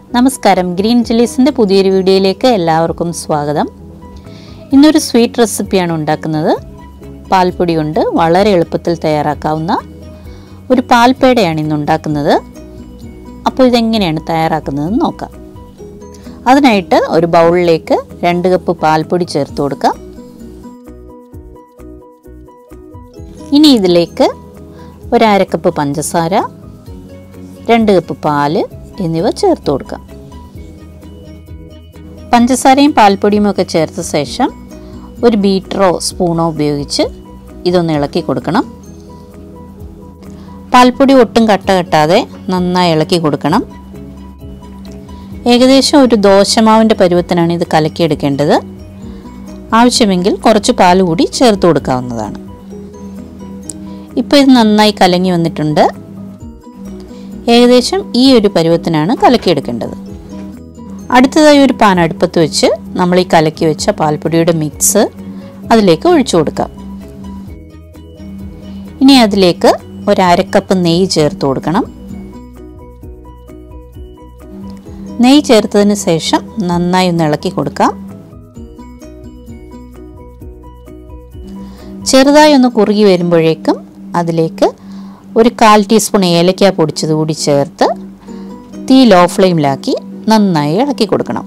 നമസ്കാരം ഗ്രീൻ ചില്ലീസിൻ്റെ പുതിയൊരു വീഡിയോയിലേക്ക് എല്ലാവർക്കും സ്വാഗതം ഇന്നൊരു സ്വീറ്റ് റെസിപ്പിയാണ് ഉണ്ടാക്കുന്നത് പാൽപ്പൊടി കൊണ്ട് വളരെ എളുപ്പത്തിൽ തയ്യാറാക്കാവുന്ന ഒരു പാൽപ്പേടയാണ് ഇന്ന് ഉണ്ടാക്കുന്നത് അപ്പോൾ ഇതെങ്ങനെയാണ് തയ്യാറാക്കുന്നതെന്ന് നോക്കാം അതിനായിട്ട് ഒരു ബൗളിലേക്ക് രണ്ട് കപ്പ് പാൽപ്പൊടി ചേർത്ത് കൊടുക്കാം ഇനി ഇതിലേക്ക് ഒരു അര കപ്പ് പഞ്ചസാര രണ്ട് കപ്പ് പാല് എന്നിവ ചേർത്ത് കൊടുക്കാം പഞ്ചസാരയും പാൽപ്പൊടിയും ഒക്കെ ചേർത്ത ശേഷം ഒരു ബീറ്ററോ സ്പൂണോ ഉപയോഗിച്ച് ഇതൊന്ന് ഇളക്കി കൊടുക്കണം പാൽപ്പൊടി ഒട്ടും കട്ട കെട്ടാതെ നന്നായി ഇളക്കി കൊടുക്കണം ഏകദേശം ഒരു ദോശമാവിൻ്റെ പരുവത്തിനാണ് ഇത് കലക്കിയെടുക്കേണ്ടത് ആവശ്യമെങ്കിൽ കുറച്ച് പാൽ കൂടി ചേർത്ത് കൊടുക്കാവുന്നതാണ് ഇപ്പോൾ ഇത് നന്നായി കലങ്ങി വന്നിട്ടുണ്ട് ഏകദേശം ഈ ഒരു പരുവത്തിനാണ് കലക്കിയെടുക്കേണ്ടത് അടുത്തതായി ഒരു പാൻ അടുപ്പത്ത് വെച്ച് നമ്മൾ ഈ കലക്കി വെച്ച പാൽപ്പൊടിയുടെ മിക്സ് അതിലേക്ക് ഒഴിച്ചു കൊടുക്കാം ഇനി അതിലേക്ക് ഒരു അരക്കപ്പ് നെയ്യ് ചേർത്ത് കൊടുക്കണം നെയ്യ് ചേർത്തതിന് ശേഷം നന്നായി ഒന്ന് ഇളക്കി കൊടുക്കാം ചെറുതായി ഒന്ന് കുറുകി വരുമ്പോഴേക്കും അതിലേക്ക് ഒരു കാൽ ടീസ്പൂൺ ഏലക്ക പൊടിച്ചത് കൂടി ചേർത്ത് തീ ലോ ഫ്ലെയിമിലാക്കി നന്നായി ഇളക്കി കൊടുക്കണം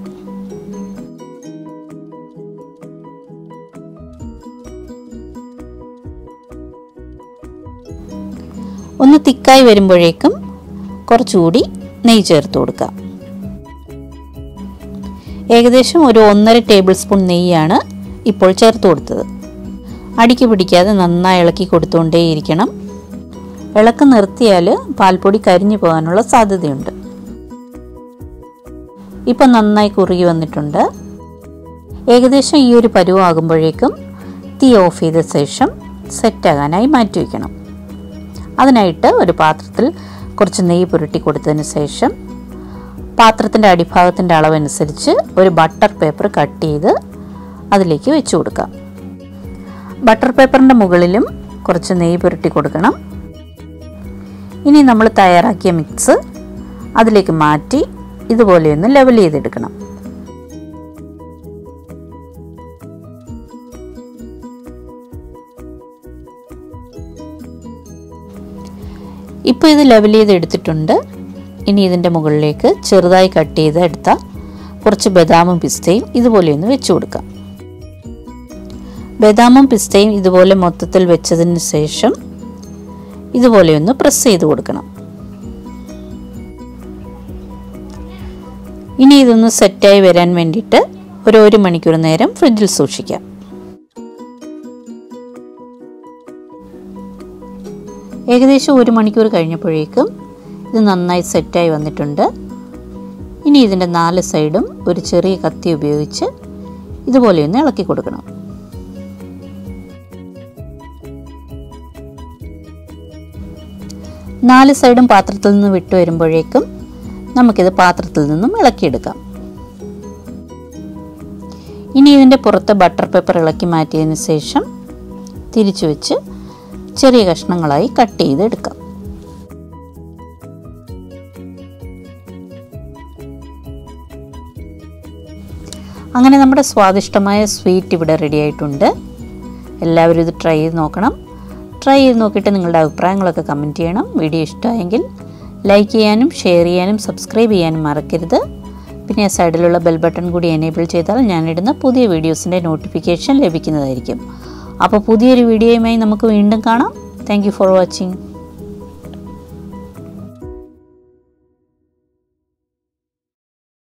ഒന്ന് തിക്കായി വരുമ്പോഴേക്കും കുറച്ചുകൂടി നെയ്യ് ചേർത്ത് കൊടുക്കാം ഏകദേശം ഒരു ഒന്നര ടേബിൾ സ്പൂൺ നെയ്യാണ് ഇപ്പോൾ ചേർത്ത് കൊടുത്തത് അടിക്ക് പിടിക്കാതെ നന്നായി ഇളക്കി കൊടുത്തുകൊണ്ടേയിരിക്കണം ഇളക്ക് നിർത്തിയാൽ പാൽപ്പൊടി കരിഞ്ഞു പോകാനുള്ള സാധ്യതയുണ്ട് ഇപ്പം നന്നായി കുറുകി വന്നിട്ടുണ്ട് ഏകദേശം ഈ ഒരു പരുവാകുമ്പോഴേക്കും തീ ഓഫ് ചെയ്ത ശേഷം സെറ്റാകാനായി മാറ്റി വയ്ക്കണം അതിനായിട്ട് ഒരു പാത്രത്തിൽ കുറച്ച് നെയ്യ് പുരട്ടി കൊടുത്തതിന് ശേഷം പാത്രത്തിൻ്റെ അടിഭാഗത്തിൻ്റെ അളവനുസരിച്ച് ഒരു ബട്ടർ പേപ്പർ കട്ട് ചെയ്ത് അതിലേക്ക് വെച്ച് കൊടുക്കാം ബട്ടർ പേപ്പറിൻ്റെ മുകളിലും കുറച്ച് നെയ്യ് പുരട്ടി കൊടുക്കണം ഇനി നമ്മൾ തയ്യാറാക്കിയ മിക്സ് അതിലേക്ക് മാറ്റി ഇതുപോലെ ഒന്ന് ലെവൽ ചെയ്തെടുക്കണം ഇപ്പോൾ ഇത് ലെവൽ ചെയ്ത് എടുത്തിട്ടുണ്ട് ഇനി ഇതിൻ്റെ മുകളിലേക്ക് ചെറുതായി കട്ട് ചെയ്ത് എടുത്ത കുറച്ച് ബദാമും പിസ്തയും ഇതുപോലെ ഒന്ന് വെച്ച് കൊടുക്കാം ബദാമും പിസ്തയും ഇതുപോലെ മൊത്തത്തിൽ വെച്ചതിന് ശേഷം ഇതുപോലെ ഒന്ന് പ്രസ് ചെയ്ത് കൊടുക്കണം ഇനി ഇതൊന്ന് സെറ്റായി വരാൻ വേണ്ടിയിട്ട് ഒരു ഒരു മണിക്കൂർ നേരം ഫ്രിഡ്ജിൽ സൂക്ഷിക്കാം ഏകദേശം ഒരു മണിക്കൂർ കഴിഞ്ഞപ്പോഴേക്കും ഇത് നന്നായി സെറ്റായി വന്നിട്ടുണ്ട് ഇനി ഇതിൻ്റെ നാല് സൈഡും ഒരു ചെറിയ കത്തി ഉപയോഗിച്ച് ഇതുപോലെ ഒന്ന് ഇളക്കി കൊടുക്കണം നാല് സൈഡും പാത്രത്തിൽ നിന്ന് വിട്ടു വരുമ്പോഴേക്കും നമുക്കിത് പാത്രത്തിൽ നിന്നും ഇളക്കിയെടുക്കാം ഇനി ഇതിൻ്റെ പുറത്ത് ബട്ടർ പേപ്പർ ഇളക്കി മാറ്റിയതിന് ശേഷം തിരിച്ചു വെച്ച് ചെറിയ കഷ്ണങ്ങളായി കട്ട് ചെയ്തെടുക്കാം അങ്ങനെ നമ്മുടെ സ്വാദിഷ്ടമായ സ്വീറ്റ് ഇവിടെ റെഡി ആയിട്ടുണ്ട് എല്ലാവരും ഇത് ട്രൈ ചെയ്ത് നോക്കണം ട്രൈ ചെയ്ത് നോക്കിയിട്ട് നിങ്ങളുടെ അഭിപ്രായങ്ങളൊക്കെ കമൻറ്റ് ചെയ്യണം വീഡിയോ ഇഷ്ടമായെങ്കിൽ ലൈക്ക് ചെയ്യാനും ഷെയർ ചെയ്യാനും സബ്സ്ക്രൈബ് ചെയ്യാനും മറക്കരുത് പിന്നെ സൈഡിലുള്ള ബെൽ ബട്ടൺ കൂടി എനേബിൾ ചെയ്താൽ ഞാനിടുന്ന പുതിയ വീഡിയോസിൻ്റെ നോട്ടിഫിക്കേഷൻ ലഭിക്കുന്നതായിരിക്കും അപ്പോൾ പുതിയൊരു വീഡിയോയുമായി നമുക്ക് വീണ്ടും കാണാം താങ്ക് ഫോർ വാച്ചിങ്